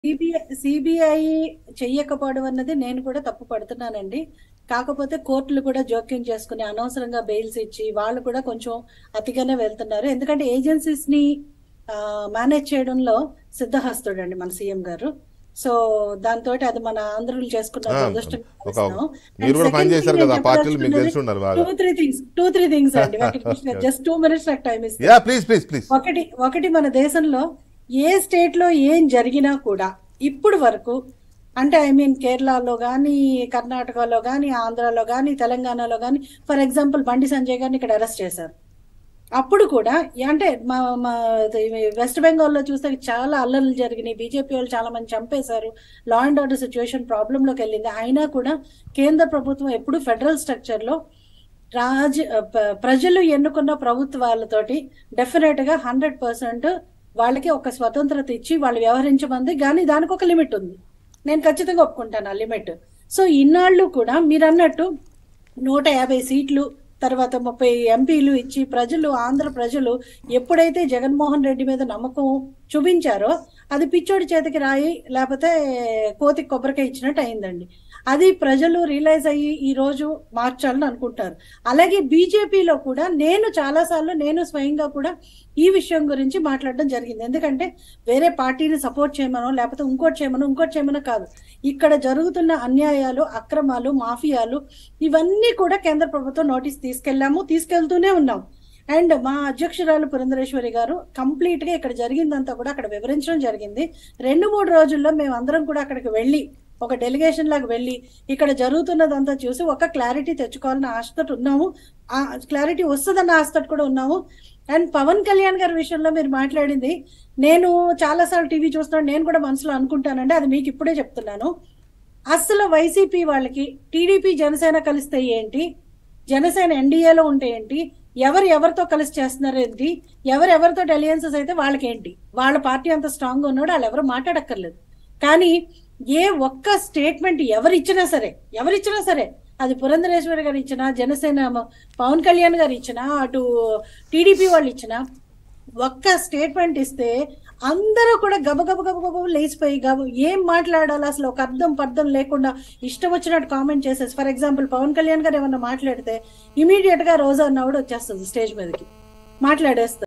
CBI CBI చెయ్యకపోవడం అన్నది నేను కూడా తప్పు పడుతున్నానండి కాకపోతే కోర్టులు కూడా జోక్యం చేసుకుని అనవసరంగా బెయిల్స్ ఇచ్చి వాళ్ళు కూడా కొంచెం అతిగానే వెళ్తున్నారు ఎందుకంటే ఏజెన్సీస్ ని మేనేజ్ చేయడంలో సిద్ధహస్తుడండి మన సీఎం గారు సో దాంతో అది మన ఆంధ్రులు చేసుకున్న ఆ, దురదృష్టం ఒక మీరు కూడా పని చేశారు కదా ఆ పార్టీలు మీకు తెలిసి ఉన్నారు బాగా two three things two three things అండి జస్ట్ టూ మినిట్స్ నాకు టైం ఇస్తే యా ప్లీజ్ ప్లీజ్ ప్లీజ్ ఒకటి ఒకటి మన దేశంలో ఏ స్టేట్ లో ఏం జరిగినా కూడా ఇప్పుడు వరకు అంటే ఐ మీన్ కేరళలో కానీ కర్ణాటకలో కానీ ఆంధ్రాలో కానీ తెలంగాణలో కానీ ఫర్ ఎగ్జాంపుల్ బండి సంజయ్ గారిని ఇక్కడ అరెస్ట్ చేశారు అప్పుడు కూడా అంటే మా మా వెస్ట్ బెంగాల్లో చూస్తే చాలా అల్లర్లు జరిగినాయి బీజేపీ వాళ్ళు చాలా మంది చంపేశారు లా అండ్ ఆర్డర్ సిచ్యువేషన్ ప్రాబ్లంలోకి వెళ్ళింది అయినా కూడా కేంద్ర ప్రభుత్వం ఎప్పుడు ఫెడరల్ స్ట్రక్చర్లో రాజ ప- ప్రజలు ఎన్నుకున్న ప్రభుత్వాలతోటి డెఫినెట్ గా హండ్రెడ్ పర్సెంట్ వాళ్ళకి ఒక స్వతంత్రత ఇచ్చి వాళ్ళు వ్యవహరించమంది కానీ దానికి ఒక లిమిట్ ఉంది నేను ఖచ్చితంగా ఒప్పుకుంటాను ఆ లిమిట్ సో ఇన్నాళ్ళు కూడా మీరు అన్నట్టు నూట యాభై సీట్లు తర్వాత ముప్పై ఎంపీలు ఇచ్చి ప్రజలు ఆంధ్ర ప్రజలు ఎప్పుడైతే జగన్మోహన్ రెడ్డి మీద నమ్మకం చూపించారో అది పిచ్చోడి చేతికి రాయి లేకపోతే కోతికి కొబ్బరికాయ ఇచ్చినట్టు అయిందండి అది ప్రజలు రియలైజ్ అయ్యి ఈ రోజు మార్చాలని అనుకుంటారు అలాగే బీజేపీలో కూడా నేను చాలాసార్లు నేను స్వయంగా కూడా ఈ విషయం గురించి మాట్లాడడం జరిగింది ఎందుకంటే వేరే పార్టీని సపోర్ట్ చేయమనో లేకపోతే ఇంకోటి చేయమనో ఇంకోటి చేయమనో కాదు ఇక్కడ జరుగుతున్న అన్యాయాలు అక్రమాలు మాఫియాలు ఇవన్నీ కూడా కేంద్ర ప్రభుత్వం నోటీస్ తీసుకెళ్లాము తీసుకెళ్తూనే ఉన్నాం అండ్ మా అధ్యక్షురాలు పురంధరేశ్వరి గారు కంప్లీట్ గా ఇక్కడ జరిగిందంతా కూడా అక్కడ వివరించడం జరిగింది రెండు మూడు రోజుల్లో మేము అందరం కూడా అక్కడికి వెళ్ళి ఒక డెలిగేషన్ లాగా వెళ్ళి ఇక్కడ జరుగుతున్నదంతా చూసి ఒక క్లారిటీ తెచ్చుకోవాలని ఆశతో ఉన్నాము ఆ క్లారిటీ వస్తుందన్న ఆశతో కూడా ఉన్నాము అండ్ పవన్ కళ్యాణ్ గారి విషయంలో మీరు మాట్లాడింది నేను చాలాసార్లు టీవీ చూస్తున్నాను నేను కూడా మనసులో అనుకుంటానండి అది మీకు ఇప్పుడే చెప్తున్నాను అసలు వైసీపీ వాళ్ళకి టీడీపీ జనసేన కలిస్తే ఏంటి జనసేన ఎన్డీఏలో ఉంటే ఏంటి ఎవరు ఎవరితో కలిసి చేస్తున్నారు ఏంటి ఎవరు ఎవరితో అలియన్సెస్ అయితే వాళ్ళకి ఏంటి వాళ్ళ పార్టీ అంత స్ట్రాంగ్ ఉన్నాడు వాళ్ళు ఎవరు మాట్లాడక్కర్లేదు కానీ ఏ ఒక్క స్టేట్మెంట్ ఎవరిచ్చినా సరే ఎవరిచ్చినా సరే అది పురంధరేశ్వరి గారు ఇచ్చినా జనసేన మ- పవన్ కళ్యాణ్ గారు ఇచ్చినా అటు టీడీపీ వాళ్ళు ఇచ్చినా ఒక్క స్టేట్మెంట్ ఇస్తే అందరూ కూడా గబగబ గబగబ లేచిపోయి గబ ఏం మాట్లాడాలి అసలు ఒక అర్థం పర్థం లేకుండా ఇష్టం వచ్చినట్టు కామెంట్ చేసేసి ఫర్ ఎగ్జాంపుల్ పవన్ కళ్యాణ్ గారు ఏమన్నా మాట్లాడితే ఇమీడియట్ గా రోజా అన్నవాడు వచ్చేస్తుంది స్టేజ్ మీదకి మాట్లాడేస్తారు